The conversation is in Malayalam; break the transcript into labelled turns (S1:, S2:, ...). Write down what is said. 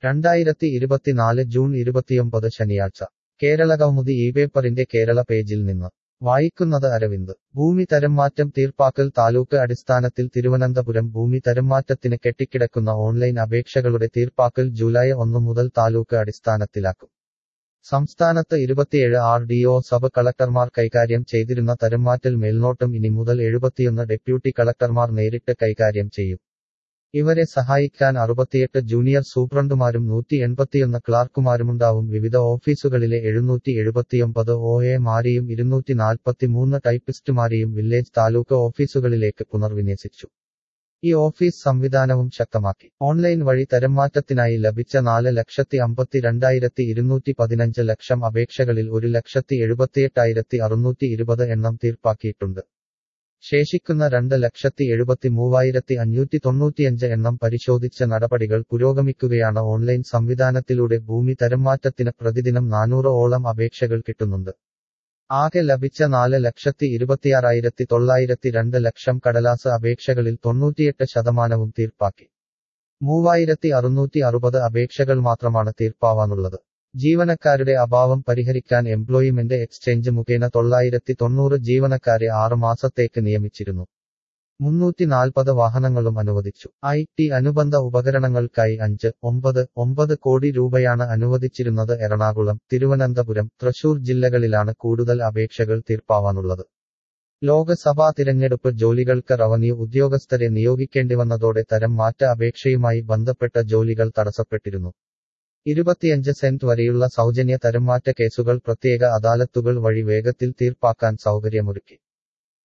S1: രണ്ടായിരത്തി ഇരുപത്തിനാല് ജൂൺ ഇരുപത്തിയൊമ്പത് ശനിയാഴ്ച കേരളകൗമുദി ഈ പേപ്പറിന്റെ കേരള പേജിൽ നിന്ന് വായിക്കുന്നത് അരവിന്ദ് ഭൂമി തരംമാറ്റം തീർപ്പാക്കൽ താലൂക്ക് അടിസ്ഥാനത്തിൽ തിരുവനന്തപുരം ഭൂമി തരംമാറ്റത്തിന് കെട്ടിക്കിടക്കുന്ന ഓൺലൈൻ അപേക്ഷകളുടെ തീർപ്പാക്കൽ ജൂലൈ ഒന്ന് മുതൽ താലൂക്ക് അടിസ്ഥാനത്തിലാക്കും സംസ്ഥാനത്ത് ഇരുപത്തിയേഴ് ആർ ഡി ഒ സബ് കളക്ടർമാർ കൈകാര്യം ചെയ്തിരുന്ന തരംമാറ്റൽ മേൽനോട്ടം ഇനി മുതൽ എഴുപത്തിയൊന്ന് ഡെപ്യൂട്ടി കളക്ടർമാർ നേരിട്ട് കൈകാര്യം ചെയ്യും ഇവരെ സഹായിക്കാൻ അറുപത്തിയെട്ട് ജൂനിയർ സൂപ്രണ്ടുമാരും നൂറ്റി എൺപത്തിയൊന്ന് ക്ലാർക്കുമാരുമുണ്ടാവും വിവിധ ഓഫീസുകളിലെ എഴുന്നൂറ്റി എഴുപത്തിയൊമ്പത് ഒ എ മാരെയും ഇരുന്നൂറ്റി നാൽപ്പത്തിമൂന്ന് ടൈപ്പിസ്റ്റുമാരെയും വില്ലേജ് താലൂക്ക് ഓഫീസുകളിലേക്ക് പുനർവിന്യസിച്ചു ഈ ഓഫീസ് സംവിധാനവും ശക്തമാക്കി ഓൺലൈൻ വഴി തരംമാറ്റത്തിനായി ലഭിച്ച നാല് ലക്ഷത്തി അമ്പത്തി രണ്ടായിരത്തി ഇരുന്നൂറ്റി പതിനഞ്ച് ലക്ഷം അപേക്ഷകളിൽ ഒരു ലക്ഷത്തി എഴുപത്തിയെട്ടായിരത്തി അറുന്നൂറ്റി ഇരുപത് എണ്ണം തീർപ്പാക്കിയിട്ടുണ്ട് ശേഷിക്കുന്ന രണ്ട് ലക്ഷത്തി എഴുപത്തി മൂവായിരത്തി അഞ്ഞൂറ്റി തൊണ്ണൂറ്റിയഞ്ച് എണ്ണം പരിശോധിച്ച നടപടികൾ പുരോഗമിക്കുകയാണ് ഓൺലൈൻ സംവിധാനത്തിലൂടെ ഭൂമി തരംമാറ്റത്തിന് പ്രതിദിനം നാനൂറ് ഓളം അപേക്ഷകൾ കിട്ടുന്നുണ്ട് ആകെ ലഭിച്ച നാല് ലക്ഷത്തി ഇരുപത്തിയാറായിരത്തി തൊള്ളായിരത്തി രണ്ട് ലക്ഷം കടലാസ് അപേക്ഷകളിൽ തൊണ്ണൂറ്റിയെട്ട് ശതമാനവും തീർപ്പാക്കി മൂവായിരത്തി അറുന്നൂറ്റി അറുപത് അപേക്ഷകൾ മാത്രമാണ് തീർപ്പാവാനുള്ളത് ജീവനക്കാരുടെ അഭാവം പരിഹരിക്കാൻ എംപ്ലോയിമെന്റ് എക്സ്ചേഞ്ച് മുഖേന തൊള്ളായിരത്തി തൊണ്ണൂറ് ജീവനക്കാരെ ആറ് മാസത്തേക്ക് നിയമിച്ചിരുന്നു മുന്നൂറ്റി നാൽപ്പത് വാഹനങ്ങളും അനുവദിച്ചു ഐ ടി അനുബന്ധ ഉപകരണങ്ങൾക്കായി അഞ്ച് ഒമ്പത് ഒമ്പത് കോടി രൂപയാണ് അനുവദിച്ചിരുന്നത് എറണാകുളം തിരുവനന്തപുരം തൃശൂർ ജില്ലകളിലാണ് കൂടുതൽ അപേക്ഷകൾ തീർപ്പാവാനുള്ളത് ലോക്സഭാ തിരഞ്ഞെടുപ്പ് ജോലികൾക്ക് റവന്യൂ ഉദ്യോഗസ്ഥരെ നിയോഗിക്കേണ്ടിവന്നതോടെ തരം മാറ്റ അപേക്ഷയുമായി ബന്ധപ്പെട്ട ജോലികൾ തടസ്സപ്പെട്ടിരുന്നു ഇരുപത്തിയഞ്ച് സെന്റ് വരെയുള്ള സൗജന്യ തരംമാറ്റ കേസുകൾ പ്രത്യേക അദാലത്തുകൾ വഴി വേഗത്തിൽ തീർപ്പാക്കാൻ സൗകര്യമൊരുക്കി